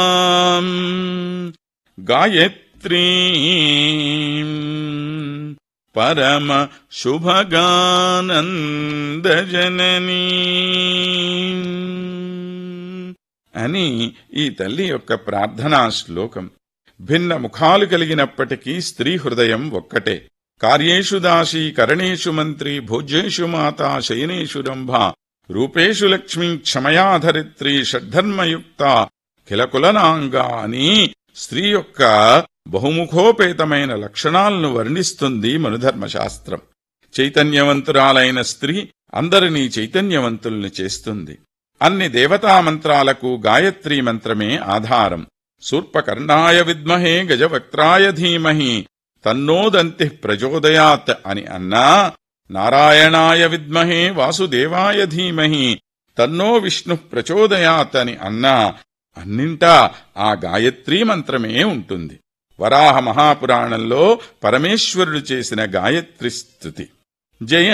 గాయత్రీ పరమ శుభగానందజననీ అని ఈ తల్లి యొక్క ప్రార్థనా శ్లోకం భిన్న ముఖాలు కలిగినప్పటికీ స్త్రీ హృదయం ఒక్కటే కార్యేషు దాసీ కరణేషు మంత్రి భోజ్యేషు మాత శయనేషు రంభ రూపేషు లక్ష్మీ క్షమయాధరిత్రి షడ్ధర్మయుక్త కిలకులనాంగా అని స్త్రీ యొక్క బహుముఖోపేతమైన లక్షణాలను వర్ణిస్తుంది మనుధర్మశాస్త్రం చైతన్యవంతురాలైన స్త్రీ అందరినీ చైతన్యవంతుల్ని చేస్తుంది అన్ని దేవతా మంత్రాలకు గాయత్రీ మంత్రమే ఆధారం శూర్పకర్ణాయ విద్మహే గజవక్త్రాయ ధీమహి తన్నోదంతి ప్రచోదయాత్ అని అన్నా నారాయణాయ విద్మహే వాసుదేవాయ ధీమహి తన్నో విష్ణు ప్రచోదయాత్ అని అన్నా అన్నింటా ఆ గాయత్రీ మంత్రమే ఉంటుంది వరాహ మహాపురాణంలో పరమేశ్వరుడు చేసిన గాయత్రి స్థుతి జయ